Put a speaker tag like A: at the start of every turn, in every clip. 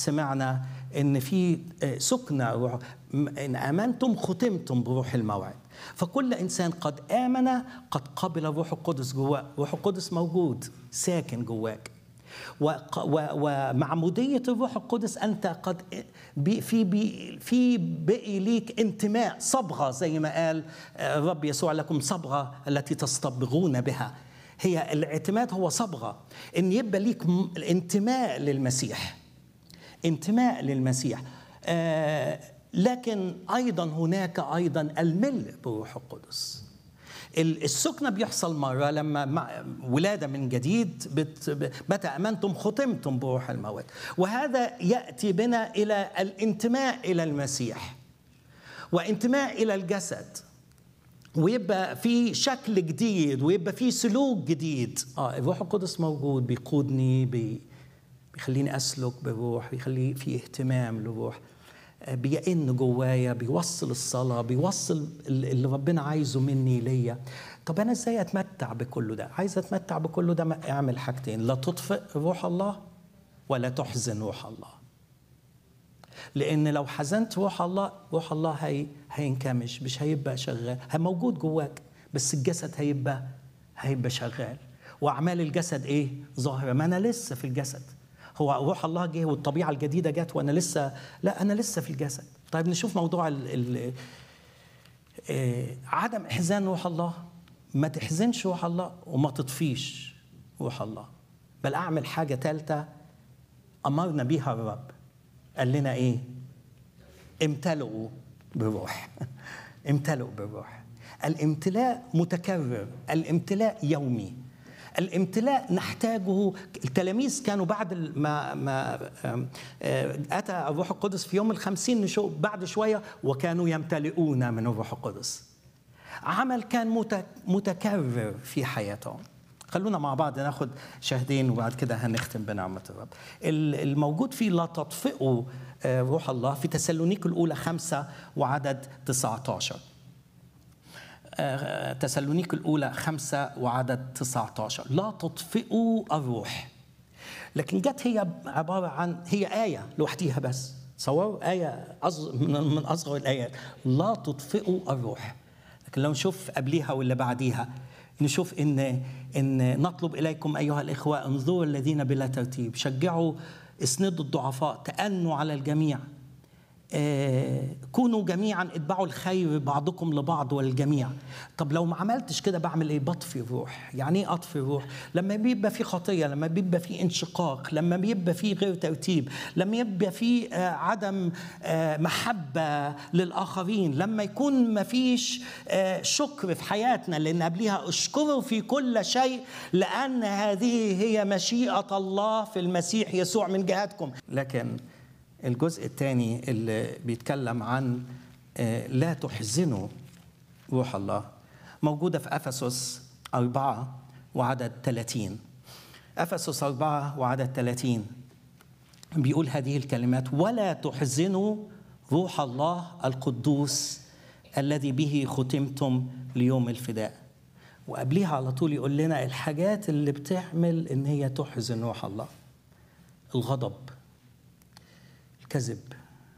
A: سمعنا ان في سكن روح ان امنتم ختمتم بروح الموعد فكل انسان قد امن قد قبل الروح القدس جواه الروح القدس موجود ساكن جواك ومعمودية الروح القدس أنت قد بي في بي في بقي ليك انتماء صبغة زي ما قال الرب يسوع لكم صبغة التي تصطبغون بها هي الاعتماد هو صبغة إن يبقى ليك انتماء للمسيح انتماء للمسيح آه لكن أيضا هناك أيضا الملء بالروح القدس السكنة بيحصل مرة لما ولادة من جديد بت متى أمنتم ختمتم بروح الموت وهذا يأتي بنا إلى الانتماء إلى المسيح وانتماء إلى الجسد ويبقى في شكل جديد ويبقى في سلوك جديد اه الروح القدس موجود بيقودني بي بيخليني اسلك بالروح بيخلي في اهتمام للروح بيئن جوايا بيوصل الصلاة بيوصل اللي ربنا عايزه مني ليا طب أنا إزاي أتمتع بكل ده عايز أتمتع بكل ده أعمل حاجتين لا تطفئ روح الله ولا تحزن روح الله لأن لو حزنت روح الله روح الله هي هينكمش مش هيبقى شغال موجود جواك بس الجسد هيبقى هيبقى شغال وأعمال الجسد إيه ظاهرة ما أنا لسه في الجسد هو روح الله جه والطبيعه الجديده جت وانا لسه لا انا لسه في الجسد طيب نشوف موضوع ال ال عدم احزان روح الله ما تحزنش روح الله وما تطفيش روح الله بل اعمل حاجه ثالثه امرنا بيها الرب قال لنا ايه امتلئوا بالروح امتلئوا بالروح الامتلاء متكرر الامتلاء يومي الامتلاء نحتاجه التلاميذ كانوا بعد ما ما اتى الروح القدس في يوم الخمسين نشوف بعد شويه وكانوا يمتلئون من الروح القدس عمل كان متكرر في حياتهم خلونا مع بعض ناخد شاهدين وبعد كده هنختم بنعمة الرب الموجود فيه لا تطفئوا روح الله في تسالونيك الأولى خمسة وعدد 19 تسالونيك الأولى خمسة وعدد 19 لا تطفئوا الروح لكن جت هي عبارة عن هي آية لوحديها بس تصوروا آية من أصغر الآيات لا تطفئوا الروح لكن لو نشوف قبليها واللي بعديها نشوف ان ان نطلب اليكم ايها الاخوه انظروا الذين بلا ترتيب شجعوا اسندوا الضعفاء تأنوا على الجميع آه كونوا جميعا اتبعوا الخير بعضكم لبعض والجميع طب لو ما عملتش كده بعمل ايه بطفي الروح يعني ايه اطفي الروح لما بيبقى في خطيه لما بيبقى في انشقاق لما بيبقى في غير ترتيب لما يبقى في آه عدم آه محبه للاخرين لما يكون ما فيش شكر في حياتنا لان قبليها اشكروا في كل شيء لان هذه هي مشيئه الله في المسيح يسوع من جهتكم لكن الجزء الثاني اللي بيتكلم عن لا تحزنوا روح الله موجودة في أفسس أربعة وعدد 30 أفسس أربعة وعدد 30 بيقول هذه الكلمات ولا تحزنوا روح الله القدوس الذي به ختمتم ليوم الفداء وقبليها على طول يقول لنا الحاجات اللي بتعمل ان هي تحزن روح الله الغضب الكذب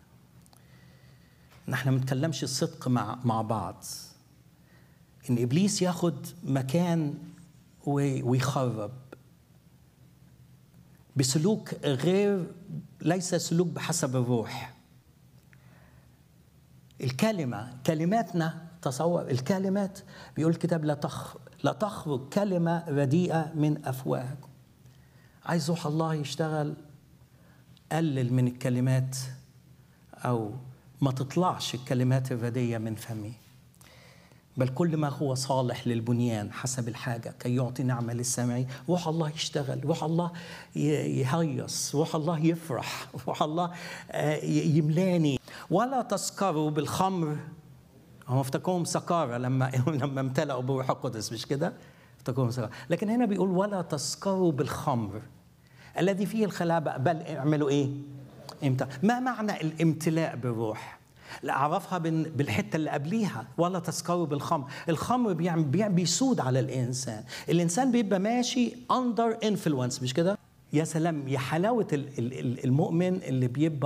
A: ان احنا ما نتكلمش الصدق مع مع بعض ان ابليس ياخد مكان ويخرب بسلوك غير ليس سلوك بحسب الروح الكلمة كلماتنا تصور الكلمات بيقول الكتاب لا تخ لا تخرج كلمة رديئة من أفواهكم عايز روح الله يشتغل قلل من الكلمات او ما تطلعش الكلمات الرديه من فمي بل كل ما هو صالح للبنيان حسب الحاجة كي يعطي نعمة للسامعين روح الله يشتغل روح الله يهيص روح الله يفرح روح الله يملاني ولا تسكروا بالخمر هم افتكرهم سكارة لما لما امتلأوا بروح القدس مش كده؟ افتكرهم سكارة لكن هنا بيقول ولا تسكروا بالخمر الذي فيه الخلابة بل اعملوا ايه امتى ما معنى الامتلاء بالروح لا اعرفها بالحته اللي قبليها ولا تسكروا بالخمر الخمر بيعمل بيسود على الانسان الانسان بيبقى ماشي اندر انفلونس مش كده يا سلام يا حلاوة ال- ال- ال- المؤمن اللي بيبقى